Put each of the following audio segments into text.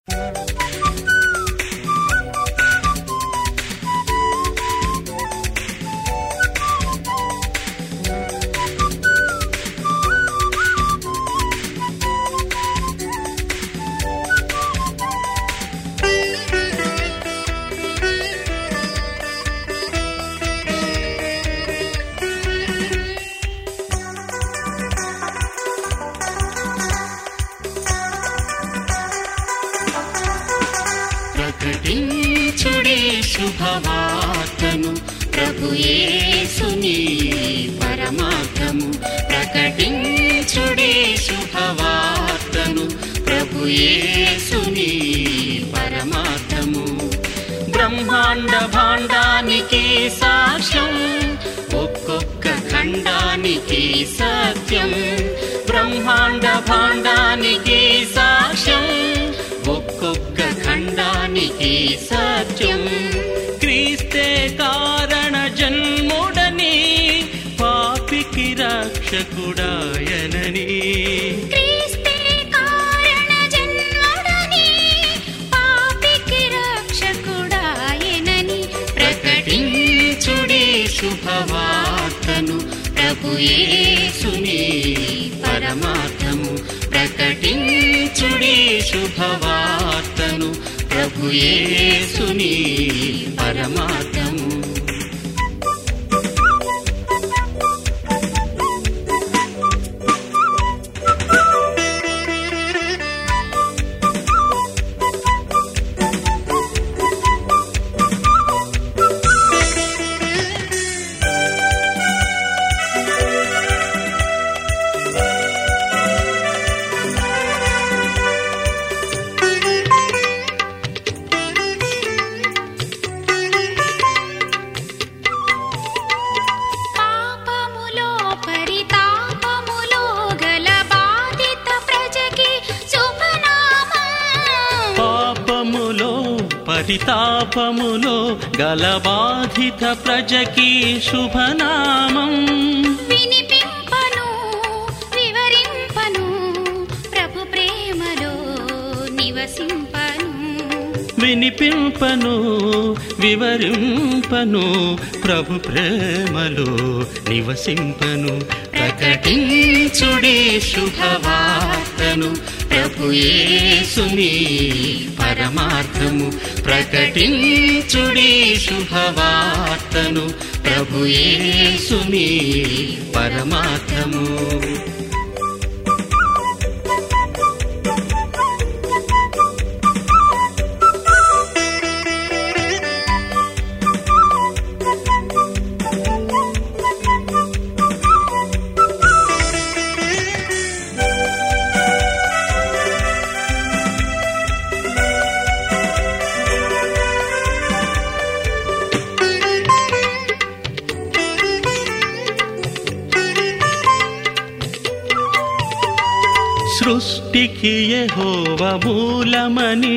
ప్రకటించుడే శుభవార్తను ప్రభుయేసుని పరమార్థము ప్రకటించుడే శుభవార్తను ప్రభుయేసుని పరమార్థము బ్రహ్మాండ భాండానికి సాక్ష్యం ఒక్కొక్క ఖండానికి సత్యం బ్రహ్మాండ భాండానికి సాక్ష్యం ఒక్కొక్క ఖండానికి సత్యం క్రీస్తే కారణ జన్ముడని పాపికి రక్షకుడాయనని క్రీస్తే కారణ జన్ముడని పాపికి రక్షకుడాయనని ప్రకటించుడే శుభవార్తను ప్రభుయేసుని పరమార్థము ప్రకటించుడే శుభవార్తను ప్రభుయేసుని పరమార్థము పాపములో పరితాపములో గల బాధిత ప్రజకి శుభనామం పాపములో పరితాపములో గల బాధిత ప్రజకి శుభనామం వినిపింపను వివరింపను ప్రభు ప్రేమలో నివసింపను వినిపింపను వివరింపను ప్రభు ప్రేమలో నివసింపను ప్రకటించుడే శుభవార్తను ప్రభుయేసుని పరమార్థము ప్రకటించుడే శుభవార్తను ప్రభుయేసుని పరమార్థము సృష్టికి యెహోవ మూలమని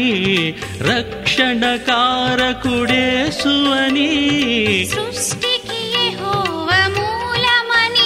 రక్షణకారకుడేసు అని సృష్టికి యెహోవ మూలమని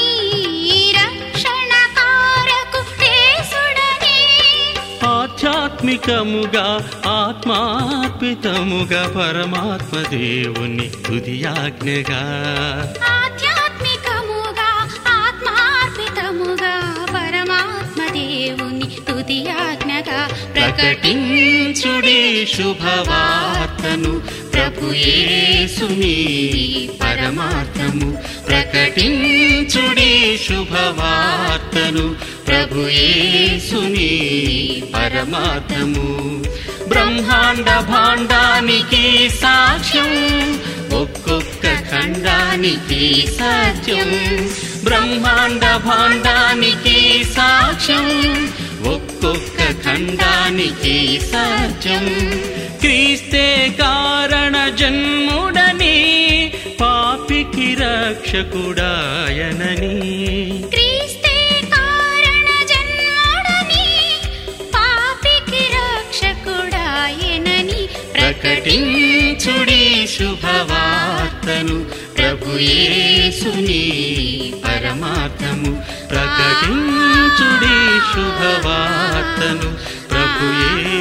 రక్షణకారకు యేసుడని ఆధ్యాత్మికముగా ఆత్మార్పితముగా పరమాత్మ దేవుని తుదియాజ్ఞగా ఆధ్యాత్మికముగా ఆత్మార్పితముగా పరమాత్మ దేవుని తుది ఆజ్ఞగా ప్రకటించుడే శుభవార్తను ప్రభుయేసుని పరమార్థము ప్రకటించుడే శుభవార్తను ప్రభుయేసుని పరమార్థము బ్రహ్మాండ భాండానికి సాక్ష్యం ఒక్కొక్క ఖండానికి సత్యం బ్రహ్మాండ భాండానికి సాక్ష్యం ఒక్కొక్క ఖండానికి సత్యం క్రీస్తే కారణ జన్ముడని పాపికి రక్షకుడాయనని క్రీస్తే కారణ జన్ముడని పాపికి రక్షకుడాయనని ప్రకటించుడి శుభవార్తను ప్రభుయేసుని పరమార్థము ప్రకటించుడి శుభవార్తను ప్రభుయే